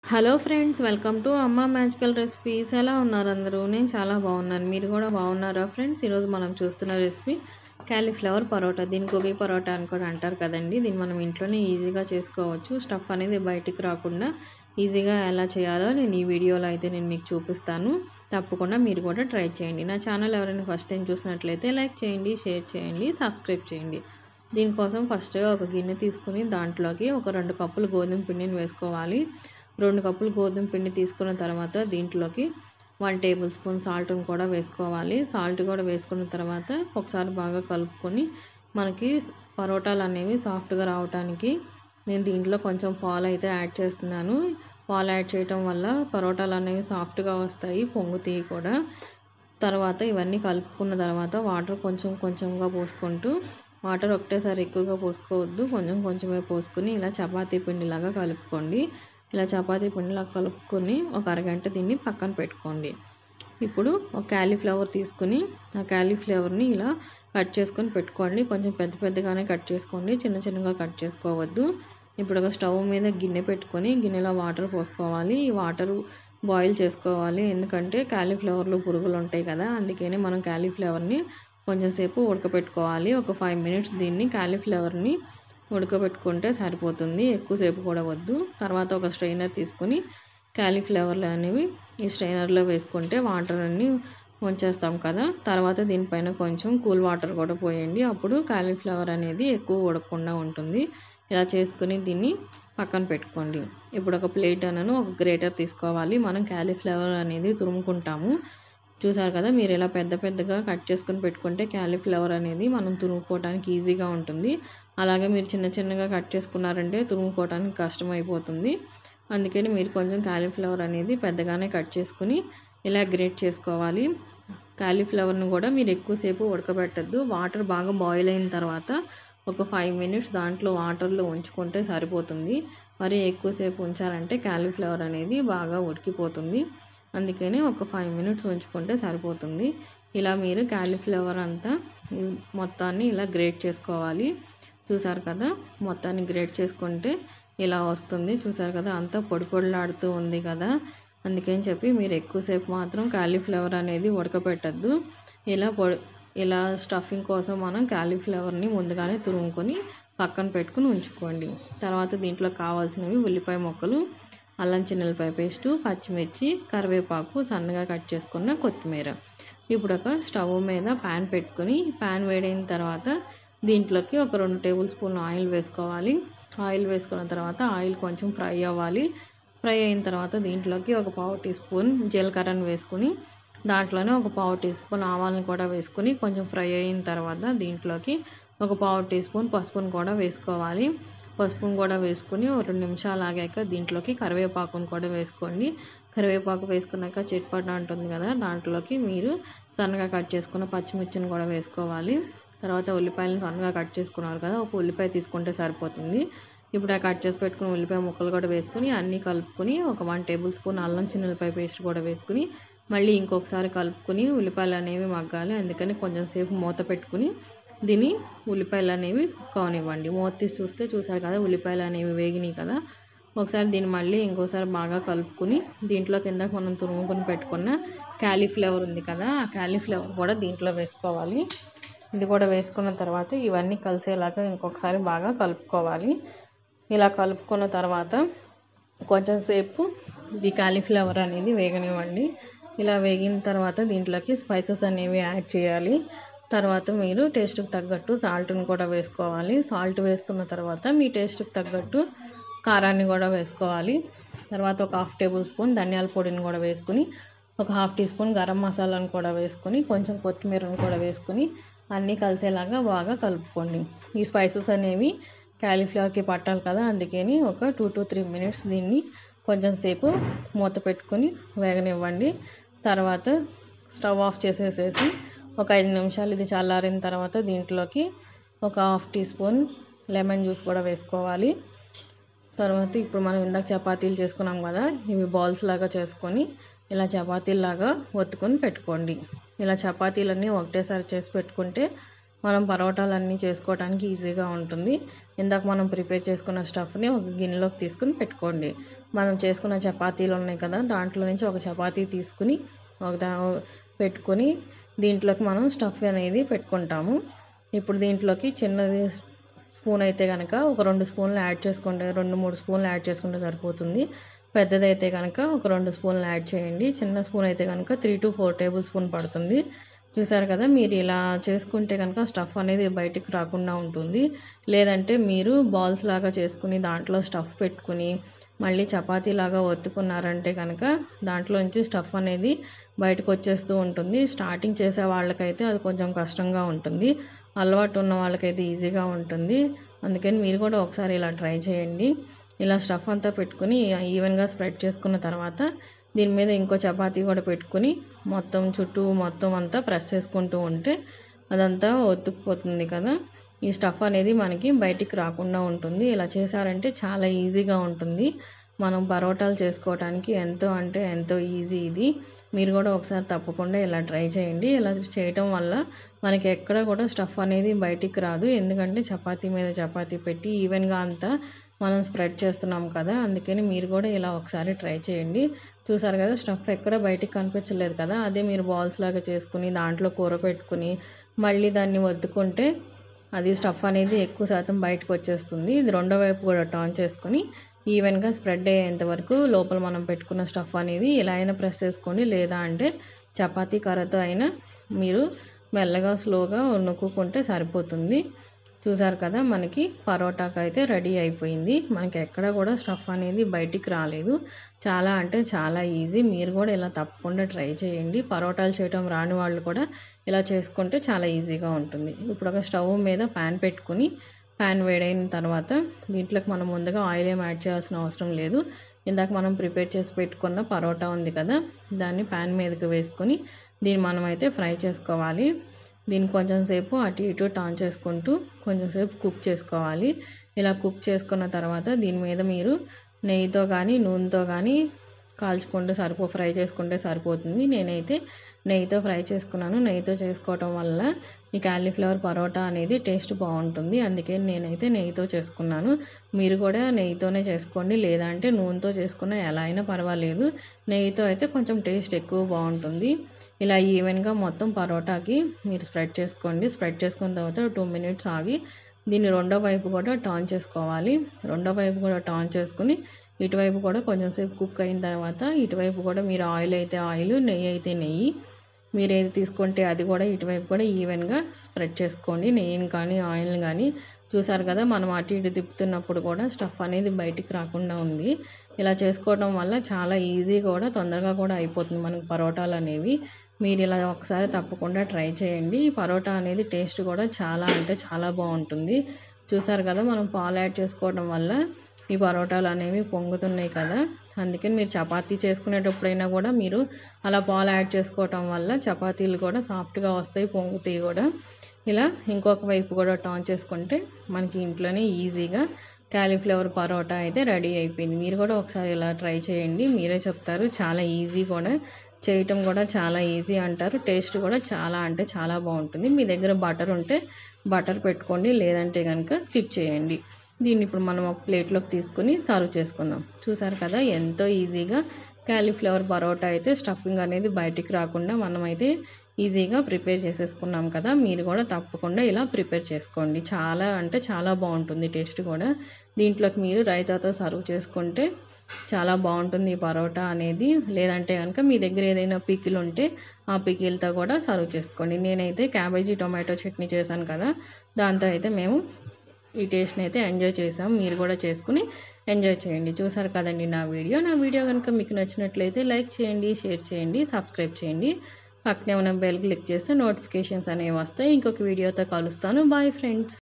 hello friends welcome to Amma magical recipes ఎలా ఉన్నారు అందరూ నేను చాలా బాగున్నాను మీరు కూడా బాగున్నారా ఫ్రెండ్స్ ఈరోజు మనం చూస్తున్న రెసిపీ క్యాలీఫ్లవర్ పరోటా దీని గోబీ పరోటా అని కూడా అంటారు కదండి దీన్ని మనం ఇంట్లోనే ఈజీగా చేసుకోవచ్చు స్టఫ్ అనేది బయటికి రాకుండా ఈజీగా ఎలా చేయాలో నేను ఈ వీడియోలో అయితే నేను మీకు చూపిస్తాను తప్పకుండా మీరు కూడా ట్రై చేయండి నా ఛానల్ ఎవరైనా ఫస్ట్ టైం చూసినట్లయితే లైక్ చేయండి షేర్ చేయండి సబ్స్క్రైబ్ చేయండి దీనికోసం ఫస్ట్గా ఒక గిన్నె తీసుకుని దాంట్లోకి ఒక రెండు కప్పులు గోధుమ పిండిని వేసుకోవాలి రెండు కప్పులు గోధుమ పిండి తీసుకున్న తర్వాత దీంట్లోకి వన్ టేబుల్ స్పూన్ సాల్ట్ని కూడా వేసుకోవాలి సాల్ట్ కూడా వేసుకున్న తర్వాత ఒకసారి బాగా కలుపుకొని మనకి పరోటాలు అనేవి సాఫ్ట్గా రావడానికి నేను దీంట్లో కొంచెం పాలు అయితే యాడ్ చేస్తున్నాను పాలు యాడ్ చేయటం వల్ల పరోటాలు అనేవి సాఫ్ట్గా వస్తాయి పొంగుతాయి కూడా తర్వాత ఇవన్నీ కలుపుకున్న తర్వాత వాటర్ కొంచెం కొంచెంగా పోసుకుంటూ వాటర్ ఒకటేసారి ఎక్కువగా పోసుకోవద్దు కొంచెం కొంచెమే పోసుకొని ఇలా చపాతీ పిండిలాగా కలుపుకోండి ఇలా చపాతీ పిండిలా కలుపుకొని ఒక అరగంట దీన్ని పక్కన పెట్టుకోండి ఇప్పుడు ఒక క్యాలీఫ్లవర్ తీసుకుని ఆ క్యాలీఫ్లవర్ని ఇలా కట్ చేసుకొని పెట్టుకోండి కొంచెం పెద్ద పెద్దగానే కట్ చేసుకోండి చిన్న చిన్నగా కట్ చేసుకోవద్దు ఇప్పుడు ఒక స్టవ్ మీద గిన్నె పెట్టుకొని గిన్నెలో వాటర్ పోసుకోవాలి ఈ వాటర్ బాయిల్ చేసుకోవాలి ఎందుకంటే క్యాలీఫ్లవర్లో పురుగులు ఉంటాయి కదా అందుకని మనం క్యాలీఫ్లవర్ని కొంచెం సేపు ఉడకపెట్టుకోవాలి ఒక ఫైవ్ మినిట్స్ దీన్ని క్యాలీఫ్లవర్ని ఉడకబెట్టుకుంటే సరిపోతుంది ఎక్కువసేపు కూడా వద్దు తర్వాత ఒక స్ట్రైనర్ తీసుకొని క్యాలీఫ్లవర్లు అనేవి ఈ స్ట్రైనర్లో వేసుకుంటే వాటర్ అన్ని ఉంచేస్తాం కదా తర్వాత దీనిపైన కొంచెం కూల్ వాటర్ కూడా పోయండి అప్పుడు కాలీఫ్లవర్ అనేది ఎక్కువ ఉడకకుండా ఉంటుంది ఇలా చేసుకుని దీన్ని పక్కన పెట్టుకోండి ఇప్పుడు ఒక ప్లేట్ అనను ఒక గ్రేటర్ తీసుకోవాలి మనం క్యాలీఫ్లవర్ అనేది తురుముకుంటాము చూసారు కదా మీరు ఇలా పెద్ద పెద్దగా కట్ చేసుకుని పెట్టుకుంటే క్యాలీఫ్లవర్ అనేది మనం తురుముకోవడానికి ఈజీగా ఉంటుంది అలాగే మీరు చిన్న చిన్నగా కట్ చేసుకున్నారంటే తురుముకోవడానికి కష్టం అయిపోతుంది అందుకని మీరు కొంచెం క్యాలీఫ్లవర్ అనేది పెద్దగానే కట్ చేసుకుని ఇలా గ్రేట్ చేసుకోవాలి కాలీఫ్లవర్ను కూడా మీరు ఎక్కువసేపు ఉడకబెట్టద్దు వాటర్ బాగా బాయిల్ అయిన తర్వాత ఒక ఫైవ్ మినిట్స్ దాంట్లో వాటర్లో ఉంచుకుంటే సరిపోతుంది మరి ఎక్కువసేపు ఉంచారంటే కాలీఫ్లవర్ అనేది బాగా ఉడికిపోతుంది అందుకని ఒక ఫైవ్ మినిట్స్ ఉంచుకుంటే సరిపోతుంది ఇలా మీరు కాలీఫ్లవర్ అంతా మొత్తాన్ని ఇలా గ్రేట్ చేసుకోవాలి చూసారు కదా మొత్తాన్ని గ్రేట్ చేసుకుంటే ఇలా వస్తుంది చూసారు కదా అంతా పొడి పొడిలాడుతూ ఉంది కదా అందుకని చెప్పి మీరు ఎక్కువసేపు మాత్రం కాలీఫ్లవర్ అనేది ఉడకపెట్టద్దు ఇలా పొడి ఇలా స్టఫింగ్ కోసం మనం కాలీఫ్లవర్ని ముందుగానే తురుముకొని పక్కన పెట్టుకుని ఉంచుకోండి తర్వాత దీంట్లో కావాల్సినవి ఉల్లిపాయ ముక్కలు అల్లం చిన్నెలపాయ పేస్టు పచ్చిమిర్చి కరివేపాకు సన్నగా కట్ చేసుకున్న కొత్తిమీర ఇప్పుడు ఒక స్టవ్ మీద ప్యాన్ పెట్టుకొని ప్యాన్ వేడైన తర్వాత దీంట్లోకి ఒక రెండు టేబుల్ స్పూన్ ఆయిల్ వేసుకోవాలి ఆయిల్ వేసుకున్న తర్వాత ఆయిల్ కొంచెం ఫ్రై అవ్వాలి ఫ్రై అయిన తర్వాత దీంట్లోకి ఒక పావు టీ స్పూన్ జీలకర్రను వేసుకుని దాంట్లోనే ఒక పావు టీ స్పూన్ ఆవాలను కూడా వేసుకుని కొంచెం ఫ్రై అయిన తర్వాత దీంట్లోకి ఒక పావు టీ స్పూన్ పసుపును కూడా వేసుకోవాలి పసుపును కూడా వేసుకుని ఒక రెండు నిమిషాలు ఆగాక దీంట్లోకి కరివేపాకును కూడా వేసుకోండి కరివేపాకు వేసుకున్నాక చిట్పట ఉంటుంది కదా దాంట్లోకి మీరు సన్నగా కట్ చేసుకున్న పచ్చిమిర్చిని కూడా వేసుకోవాలి తర్వాత ఉల్లిపాయలను సన్నగా కట్ చేసుకున్నారు కదా ఒక ఉల్లిపాయ తీసుకుంటే సరిపోతుంది ఇప్పుడు ఆ కట్ చేసి పెట్టుకుని ఉల్లిపాయ ముక్కలు కూడా వేసుకుని అన్నీ కలుపుకొని ఒక వన్ టేబుల్ స్పూన్ అల్లం చిన్నపాయ పేస్ట్ కూడా వేసుకుని మళ్ళీ ఇంకొకసారి కలుపుకొని ఉల్లిపాయలు అనేవి మగ్గాలి అందుకని కొంచెం సేపు మూత పెట్టుకుని దీన్ని ఉల్లిపాయలు అనేవి కానివ్వండి మూత తీసి చూస్తే చూసారు కదా ఉల్లిపాయలు అనేవి వేగినాయి కదా ఒకసారి దీన్ని మళ్ళీ ఇంకోసారి బాగా కలుపుకుని దీంట్లో కింద మనం తురుముకొని పెట్టుకున్న క్యాలీఫ్లవర్ ఉంది కదా ఆ క్యాలీఫ్లవర్ కూడా దీంట్లో వేసుకోవాలి ఇది కూడా వేసుకున్న తర్వాత ఇవన్నీ కలిసేలాగా ఇంకొకసారి బాగా కలుపుకోవాలి ఇలా కలుపుకున్న తర్వాత కొంచెం సేపు ఇది కాలీఫ్లవర్ అనేది వేగనివ్వండి ఇలా వేగిన తర్వాత దీంట్లోకి స్పైసెస్ అనేవి యాడ్ చేయాలి తర్వాత మీరు టేస్ట్కి తగ్గట్టు సాల్ట్ని కూడా వేసుకోవాలి సాల్ట్ వేసుకున్న తర్వాత మీ టేస్ట్కి తగ్గట్టు కారాన్ని కూడా వేసుకోవాలి తర్వాత ఒక హాఫ్ టేబుల్ స్పూన్ ధనియాల పొడిని కూడా వేసుకుని ఒక హాఫ్ టీ స్పూన్ గరం మసాలాను కూడా వేసుకొని కొంచెం కొత్తిమీరను కూడా వేసుకుని అన్నీ కలిసేలాగా బాగా కలుపుకోండి ఈ స్పైసెస్ అనేవి క్యాలీఫ్లవర్కి పట్టాలి కదా అందుకని ఒక టూ టు త్రీ మినిట్స్ దీన్ని కొంచెం సేపు మూత పెట్టుకొని వేగనివ్వండి తర్వాత స్టవ్ ఆఫ్ చేసేసేసి ఒక ఐదు నిమిషాలు ఇది చల్లారిన తర్వాత దీంట్లోకి ఒక half teaspoon lemon juice కూడా వేసుకోవాలి తర్వాత ఇప్పుడు మనం ఇందాక చపాతీలు చేసుకున్నాం కదా ఇవి బాల్స్ లాగా చేసుకొని ఇలా చపాతీలాగా ఒత్తుకొని పెట్టుకోండి ఇలా చపాతీలన్నీ ఒకటేసారి చేసి పెట్టుకుంటే మనం పరోటాలన్నీ చేసుకోవడానికి ఈజీగా ఉంటుంది ఇందాక మనం ప్రిపేర్ చేసుకున్న స్టఫ్ని ఒక గిన్నెలోకి తీసుకుని పెట్టుకోండి మనం చేసుకున్న చపాతీలు ఉన్నాయి కదా దాంట్లో నుంచి ఒక చపాతీ తీసుకుని ఒక దా పెట్టుకొని దీంట్లోకి మనం స్టఫ్ అనేది పెట్టుకుంటాము ఇప్పుడు దీంట్లోకి చిన్నది స్పూన్ అయితే కనుక ఒక రెండు స్పూన్లు యాడ్ చేసుకుంటే రెండు మూడు స్పూన్లు యాడ్ చేసుకుంటే సరిపోతుంది పెద్దదైతే కనుక ఒక రెండు స్పూన్లు యాడ్ చేయండి చిన్న స్పూన్ అయితే కనుక three to four tablespoon పడుతుంది చూసారు కదా మీరు ఇలా చేసుకుంటే కనుక స్టఫ్ అనేది బయటికి రాకుండా ఉంటుంది లేదంటే మీరు బాల్స్ లాగా చేసుకుని దాంట్లో స్టఫ్ పెట్టుకుని మళ్ళీ చపాతీ లాగా ఒత్తుకున్నారంటే కనుక దాంట్లో నుంచి స్టఫ్ అనేది బయటకు వచ్చేస్తూ ఉంటుంది స్టార్టింగ్ చేసే వాళ్ళకైతే అది కొంచెం కష్టంగా ఉంటుంది అలవాటు ఉన్న వాళ్ళకైతే ఈజీగా ఉంటుంది అందుకని మీరు కూడా ఒకసారి ఇలా ట్రై చేయండి ఇలా స్టఫ్ అంతా పెట్టుకుని ఈవెన్గా స్ప్రెడ్ చేసుకున్న తర్వాత దీని మీద ఇంకో చపాతీ కూడా పెట్టుకుని మొత్తం చుట్టూ మొత్తం అంతా ప్రెస్ చేసుకుంటూ ఉంటే అదంతా ఒత్తుకుపోతుంది కదా ఈ స్టఫ్ అనేది మనకి బయటికి రాకుండా ఉంటుంది ఇలా చేశారంటే చాలా ఈజీగా ఉంటుంది మనం పరోటాలు చేసుకోవడానికి ఎంతో అంటే ఎంతో ఈజీ ఇది మీరు కూడా ఒకసారి తప్పకుండా ఇలా ట్రై చేయండి ఇలా చేయటం వల్ల మనకి ఎక్కడ కూడా స్టఫ్ అనేది బయటికి రాదు ఎందుకంటే చపాతీ మీద చపాతీ పెట్టి ఈవెన్గా అంతా మనం స్ప్రెడ్ చేస్తున్నాం కదా అందుకని మీరు కూడా ఇలా ఒకసారి ట్రై చేయండి చూసారు కదా స్టఫ్ ఎక్కడ బయటికి కనిపించలేదు కదా అదే మీరు బాల్స్ లాగా చేసుకుని దాంట్లో కూర పెట్టుకుని మళ్ళీ దాన్ని వద్దుకుంటే అది స్టఫ్ అనేది ఎక్కువ శాతం బయటకు వచ్చేస్తుంది ఇది రెండో వైపు కూడా టర్న్ చేసుకొని ఈవెన్గా స్ప్రెడ్ అయ్యేంత వరకు లోపల మనం పెట్టుకున్న స్టఫ్ అనేది ఇలా అయినా ప్రెస్ చేసుకోండి లేదా అంటే చపాతీ కర్రతో అయినా మీరు మెల్లగా స్లోగా నొక్కుంటే సరిపోతుంది చూసారు కదా మనకి పరోటాకు అయితే రెడీ అయిపోయింది మనకి ఎక్కడ కూడా స్టఫ్ అనేది బయటికి రాలేదు చాలా అంటే చాలా ఈజీ మీరు కూడా ఇలా తప్పకుండా ట్రై చేయండి పరోటాలు చేయడం రాని వాళ్ళు కూడా ఇలా చేసుకుంటే చాలా ఈజీగా ఉంటుంది ఇప్పుడు ఒక స్టవ్ మీద ప్యాన్ పెట్టుకుని ప్యాన్ వేడైన తర్వాత దీంట్లోకి మనం ముందుగా ఆయిల్ ఏం యాడ్ చేయాల్సిన అవసరం లేదు ఇందాక మనం ప్రిపేర్ చేసి పెట్టుకున్న పరోటా ఉంది కదా దాన్ని ప్యాన్ మీదకి వేసుకొని దీన్ని మనమైతే ఫ్రై చేసుకోవాలి దీన్ని కొంచెం సేపు అటు ఇటు టర్న్ చేసుకుంటూ కొంచెం సేపు కుక్ చేసుకోవాలి ఇలా కుక్ చేసుకున్న తర్వాత దీని మీద మీరు నెయ్యితో కానీ నూనెతో కానీ కాల్చుకుంటే సరిపో ఫ్రై చేసుకుంటే సరిపోతుంది నేనైతే నెయ్యితో ఫ్రై చేసుకున్నాను నెయ్యితో చేసుకోవటం వల్ల ఈ క్యాలీఫ్లవర్ పరోటా అనేది టేస్ట్ బాగుంటుంది అందుకే నేనైతే నెయ్యితో చేసుకున్నాను మీరు కూడా నెయ్యితోనే చేసుకోండి లేదంటే నూనెతో చేసుకున్న ఎలా అయినా పర్వాలేదు నెయ్యితో అయితే కొంచెం టేస్ట్ ఎక్కువ బాగుంటుంది ఇలా ఈవెన్గా మొత్తం పరోటాకి మీరు స్ప్రెడ్ చేసుకోండి స్ప్రెడ్ చేసుకున్న తర్వాత టూ మినిట్స్ ఆగి దీన్ని రెండో వైపు కూడా టర్న్ చేసుకోవాలి రెండో వైపు కూడా టర్న్ చేసుకుని ఇటువైపు కూడా కొంచెం సేపు కుక్ అయిన తర్వాత ఇటువైపు కూడా మీరు ఆయిల్ అయితే ఆయిల్ నెయ్యి అయితే నెయ్యి మీరు ఏది తీసుకుంటే అది కూడా ఇటువైపు కూడా ఈవెన్గా స్ప్రెడ్ చేసుకోండి నెయ్యిని కానీ ఆయిల్ని కానీ చూసారు కదా మనం అటు ఇటు తిప్పుతున్నప్పుడు కూడా స్టఫ్ అనేది బయటికి రాకుండా ఉంది ఇలా చేసుకోవడం వల్ల చాలా ఈజీ కూడా తొందరగా కూడా అయిపోతుంది మనకు పరోటాలు అనేవి మీరు ఇలా ఒకసారి తప్పకుండా ట్రై చేయండి ఈ పరోటా అనేది టేస్ట్ కూడా చాలా అంటే చాలా బాగుంటుంది చూసారు కదా మనం పాలు యాడ్ చేసుకోవడం వల్ల ఈ పరోటాలు అనేవి పొంగుతున్నాయి కదా అందుకని మీరు చపాతీ చేసుకునేటప్పుడైనా కూడా మీరు అలా పాలు యాడ్ చేసుకోవటం వల్ల చపాతీలు కూడా సాఫ్ట్గా వస్తాయి పొంగుతాయి కూడా ఇలా ఇంకొక వైపు కూడా టర్న్ చేసుకుంటే మనకి ఇంట్లోనే ఈజీగా క్యాలీఫ్లవర్ పరోటా అయితే రెడీ అయిపోయింది మీరు కూడా ఒకసారి ఇలా ట్రై చేయండి మీరే చెప్తారు చాలా ఈజీ కూడా చేయటం కూడా చాలా ఈజీ అంటారు టేస్ట్ కూడా చాలా అంటే చాలా బాగుంటుంది మీ దగ్గర బటర్ ఉంటే బటర్ పెట్టుకోండి లేదంటే కనుక స్కిప్ చేయండి దీన్ని ఇప్పుడు మనం ఒక ప్లేట్లోకి తీసుకుని సర్వ్ చేసుకుందాం చూసారు కదా ఎంతో ఈజీగా క్యాలీఫ్లవర్ పరోటా అయితే స్టఫింగ్ అనేది బయటికి రాకుండా మనమైతే ఈజీగా ప్రిపేర్ చేసేసుకున్నాం కదా మీరు కూడా తప్పకుండా ఇలా ప్రిపేర్ చేసుకోండి చాలా అంటే చాలా బాగుంటుంది టేస్ట్ కూడా దీంట్లోకి మీరు రైతాతో సర్వ్ చేసుకుంటే చాలా బాగుంటుంది ఈ పరోటా అనేది లేదంటే కనుక మీ దగ్గర ఏదైనా పికిల్ ఉంటే ఆ పికిల్తో కూడా సర్వ్ చేసుకోండి నేనైతే క్యాబేజీ టొమాటో చట్నీ చేశాను కదా దాంతో అయితే మేము ఈ టేస్ట్ని అయితే ఎంజాయ్ చేసాం మీరు కూడా చేసుకుని ఎంజాయ్ చేయండి చూసారు కదండి నా వీడియో నా వీడియో కనుక మీకు నచ్చినట్లయితే లైక్ చేయండి షేర్ చేయండి సబ్స్క్రైబ్ చేయండి పక్కనే ఉన్న బెల్ క్లిక్ చేస్తే నోటిఫికేషన్స్ అనేవి వస్తాయి ఇంకొక వీడియోతో కలుస్తాను బాయ్ ఫ్రెండ్స్